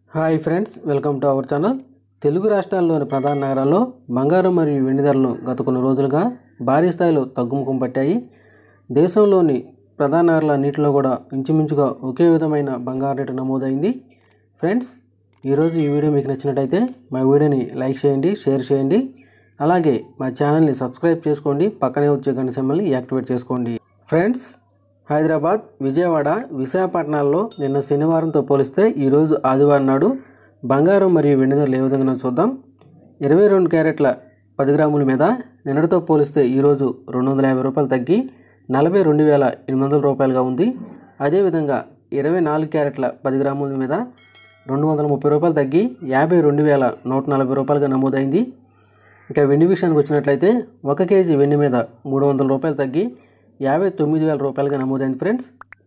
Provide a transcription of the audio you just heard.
hi friends welcome to our channel Telugu రాష్ట్రాల్లోని ప్రధాన నగరాల్లో బంగారం మరియు వెండి ధరలు గత కొన్ని రోజులుగా భారీ స్థాయిలో తగ్గుముఖం పట్టాయి దేశంలోని ప్రధాన నగరాల అన్నింటిలో కూడా ఇంచుమించుగా ఒకే విధమైన బంగారం రేటు నమోదైంది ఫ్రెండ్స్ ఈరోజు ఈ వీడియో మీకు నచ్చినట్టయితే మా వీడియోని లైక్ చేయండి షేర్ చేయండి అలాగే మా ఛానల్ని సబ్స్క్రైబ్ చేసుకోండి పక్కనే వచ్చే గంట సింబల్ని యాక్టివేట్ చేసుకోండి ఫ్రెండ్స్ హైదరాబాద్ విజయవాడ విశాఖపట్నాల్లో నిన్న శనివారంతో పోలిస్తే ఈరోజు ఆదివారం నాడు బంగారం మరియు వెండి ధరలు ఏ విధంగా ఉన్నాయో చూద్దాం ఇరవై రెండు క్యారెట్ల పది గ్రాముల మీద నిన్నటితో పోలిస్తే ఈరోజు రెండు వందల యాభై రూపాయలు తగ్గి నలభై రెండు వేల ఎనిమిది వందల రూపాయలుగా ఉంది అదేవిధంగా ఇరవై నాలుగు క్యారెట్ల పది గ్రాముల మీద రెండు వందల ముప్పై రూపాయలు తగ్గి యాభై రెండు వేల నూట నలభై రూపాయలుగా నమోదైంది ఇక వెండి విషయానికి వచ్చినట్లయితే ఒక కేజీ వెండి మీద మూడు వందల రూపాయలు తగ్గి యాభై తొమ్మిది వేల రూపాయలుగా నమోదైంది ఫ్రెండ్స్